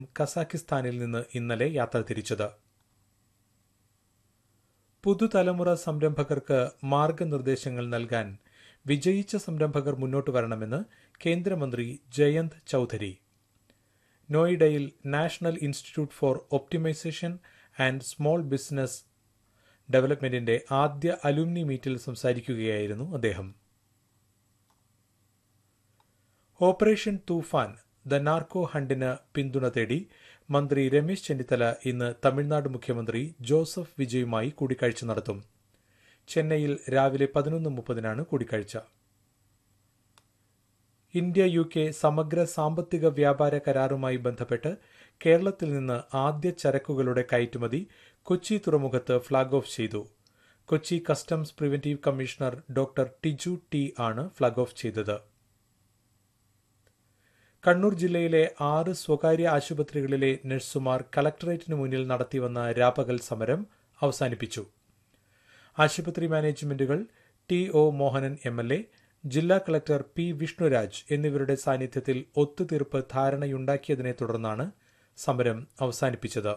കസാഖിസ്ഥാനിൽ നിന്ന് ഇന്നലെ യാത്ര തിരിച്ചത് പുതുതലമുറ സംരംഭകർക്ക് മാർഗനിർദ്ദേശങ്ങൾ നൽകാൻ വിജയിച്ച സംരംഭകർ മുന്നോട്ട് വരണമെന്ന് കേന്ദ്രമന്ത്രി ജയന്ത് ചൌധരി നോയിഡയിൽ national institute for optimisation and small business ഡെവലപ്മെന്റിന്റെ ആദ്യ അലുമിനി മീറ്റിൽ സംസാരിക്കുകയായിരുന്നു അദ്ദേഹം ഓപ്പറേഷൻ തൂഫാൻ ദ നാർക്കോ ഹണ്ടിന് പിന്തുണ തേടി മന്ത്രി രമേശ് ചെന്നിത്തല ഇന്ന് തമിഴ്നാട് മുഖ്യമന്ത്രി ജോസഫ് വിജയുമായി കൂടിക്കാഴ്ച നടത്തും ചെന്നൈയിൽ രാവിലെ പതിനൊന്ന് മുപ്പതിനാണ് കൂടിക്കാഴ്ച ഇന്ത്യ യു കെ സമഗ്ര സാമ്പത്തിക വ്യാപാര കരാറുമായി ബന്ധപ്പെട്ട് കേരളത്തിൽ നിന്ന് ആദ്യ ചരക്കുകളുടെ കയറ്റുമതി കൊച്ചി തുറമുഖത്ത് ഫ്ളാഗ് ഓഫ് ചെയ്തു Kochi customs preventive commissioner doctor Tiju T ആണ് ഫ്ളാഗ് ഓഫ് ചെയ്തത് കണ്ണൂർ ജില്ലയിലെ ആറ് സ്വകാര്യ ആശുപത്രികളിലെ നഴ്സുമാർ കലക്ടറേറ്റിന് മുന്നിൽ നടത്തിവന്ന രാപകൽ സമരം അവസാനിപ്പിച്ചു ആശുപത്രി മാനേജ്മെന്റുകൾ T O Mohanan M L A ജില്ലാ കളക്ടർ പി വിഷ്ണുരാജ് എന്നിവരുടെ സാന്നിധ്യത്തിൽ ഒത്തുതീർപ്പ് ധാരണയുണ്ടാക്കിയതിനെ തുടർന്നാണ് സമരം അവസാനിപ്പിച്ചത്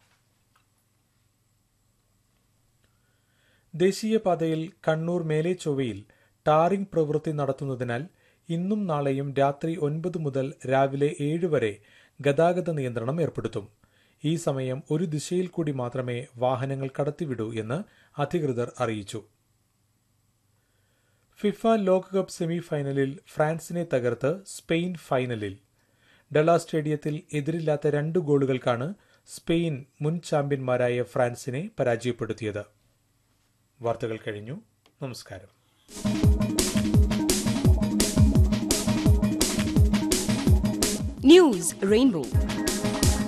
ദേശീയപാതയിൽ കണ്ണൂർ മേലേച്ചൊവ്വയിൽ ടാറിംഗ് പ്രവൃത്തി നടത്തുന്നതിനാൽ ഇന്നും നാളെയും രാത്രി ഒൻപത് മുതൽ രാവിലെ ഏഴ് വരെ ഗതാഗത നിയന്ത്രണം ഏർപ്പെടുത്തും ഈ സമയം ഒരു ദിശയിൽ കൂടി മാത്രമേ വാഹനങ്ങൾ കടത്തിവിടൂ എന്ന് അധികൃതർ അറിയിച്ചു ഫിഫ ലോകകപ്പ് സെമി ഫൈനലിൽ ഫ്രാൻസിനെ തകർത്ത് സ്പെയിൻ ഫൈനലിൽ ഡെള സ്റ്റേഡിയത്തിൽ എതിരില്ലാത്ത രണ്ട് ഗോളുകൾക്കാണ് സ്പെയിൻ മുൻ ചാമ്പ്യന്മാരായ ഫ്രാൻസിനെ പരാജയപ്പെടുത്തിയത് വാർത്തകൾ കഴിഞ്ഞു നമസ്കാരം News Rainbow.